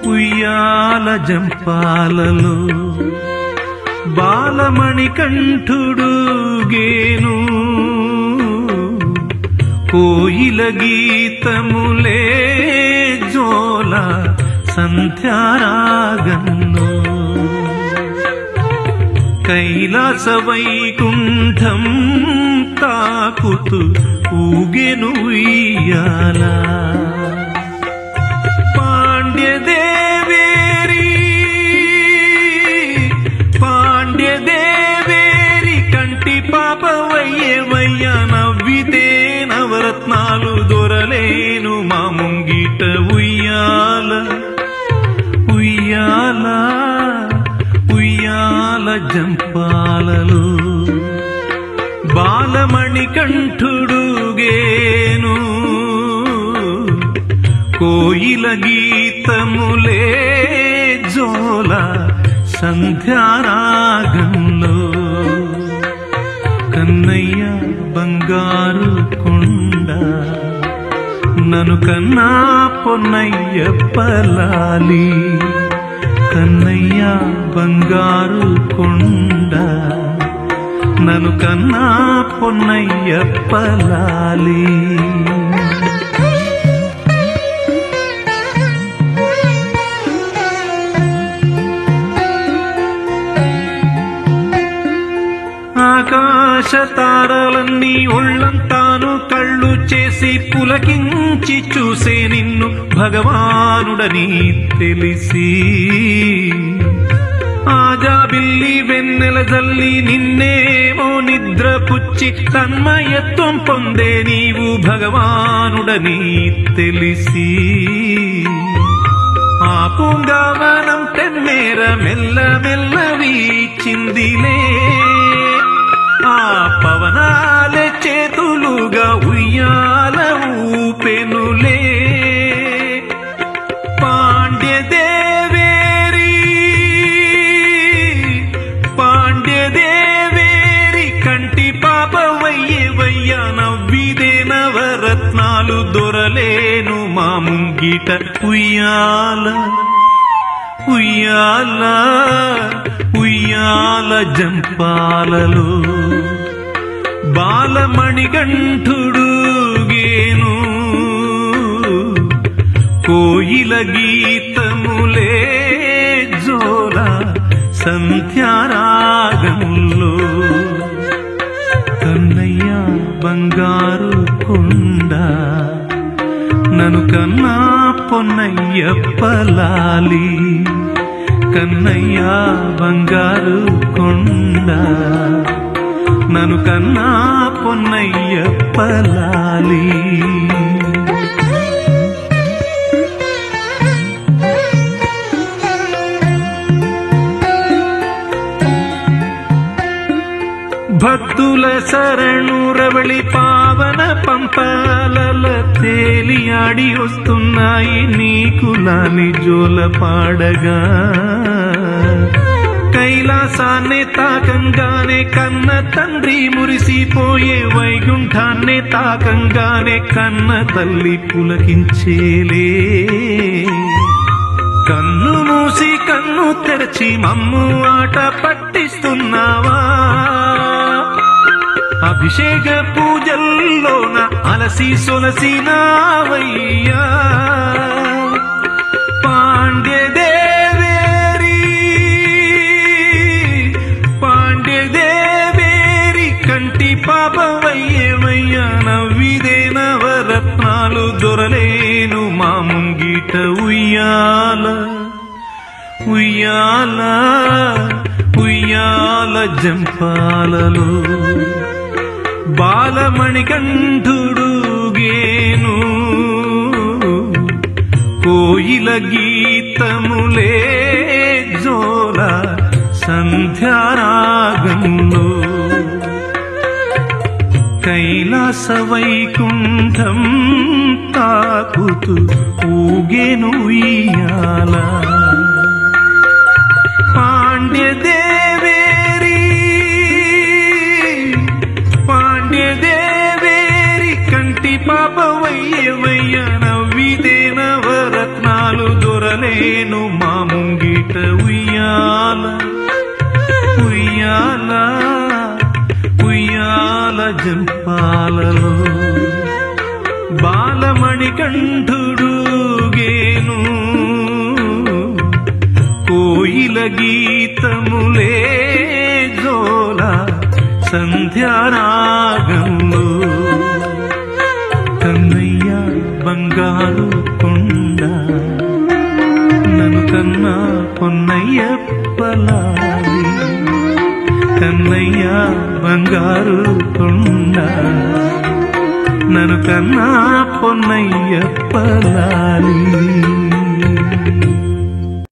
ఉయ్యాల జంపాలలో బాలమణి కంఠుడు గేను కోయిల గీతములే జోల సంధ్యారాగంలో కైలాస వైకుంఠం తాకుతూ ఊగెను ఉయ్యాల పాండ్యదేవేరి పాండ్యదేవేరి కంటి పాపవయ్యవయ్య నవ్వితే నవరత్నాలు దొరలేను మా ముంగిట ఉయ్యాల ఉయ్యాల ఉయ్యాల జంపాలలో బాలమణి కంఠుడు గేను కోయిల గీతములే జోల సంధ్యారాగంలో కన్నయ్య బంగారు కొండ నన్ను కన్నా పొన్నయ్య పలాలి కన్నయ్య బంగారు కొండ నన్ను కన్నా పొన్నయ్య పలాలి ఆకాశ తారలన్నీ ఒళ్ళంతాను కళ్ళు చేసి పులకించి చూసే నిన్ను భగవానుడని తెలిసి ఆజాబిల్లి వెన్నెల జల్లి నిన్నేమో నిద్ర పుచ్చి తన్మయత్వం పొందే నీవు భగవానుడని తెలిసి ఆ పూంగావనం తెన్నేర మెల్ల మెల్ల వీచిందిలే ఆ పవనాలే చేతులుగా ఉయ్యాల ఊపెనులే పాండ్యదేవేరి పాండ్యదేవేరి కంటి పాప వయ్య నవ్విదే నవరత్నాలు దొరలేను మా ముంగిట ఉయ్యాల ఉయ్యాల ఉయ్యాల జంపాలలో బాలమణికంఠుడు గేను కోయిల గీతములే జోల సంధ్యారాగంలో కన్నయ్య బంగారు కొండ నన్ను కన్నా పొన్నయ్య పలాలి కన్నయ్య బంగారు కొండ నన్ను కన్నా పొన్నయ్య పలాలి భక్తుల శరణు రవళి పావన పంపాలల తేలియాడి వస్తున్నాయి నీకులాని జోల పాడగా కైలాసాన్ని తాకంగానే కన్న తండ్రి మురిసిపోయే వైకుంఠాన్ని తాకంగానే కన్న తల్లి పులకించేలే కన్ను మూసి కన్ను తెరచి మమ్ము ఆట పట్టిస్తున్నావా అభిషేక పూజల్లోన అలసి సొలసి నావయ్యా పాండ్యదేవేరి పాండ్యదేవేరి కంటి పాపవయ్యమయ్యా నవ్విదే నవరత్నాలు దొరలేను మా ముంగిట ఉయ్యాల ఉయ్యాల ఉయ్యాల జంపాలలో బాలమణికంఠుడు గేను కోయిల గీతములే జోల సంధ్యారాగంలో కైలాస వైకుంఠం తాకుతూ ఊగెను ఉయ్యాల పాండ్యదేవేరి పాండ్యదేవేరి కంటి పాప వయ్య వయ్య నవ్విదే నవరత్నాలు దొరలే నేను మా ముంగిట ఉయ్యాల ఉయ్యాల ఉయ్యాల జంపాలలో బాలమణి కంఠుడు గేను కోయిల గీతములే జోల సంధ్యారాగంలో కన్నయ్య బంగారు కొండ నన్ను కన్నా పొన్నయ్యప్పలాలి కన్నయ్య బంగారు కొండ నన్ను కన్నా పొన్నయ్యప్పలాలి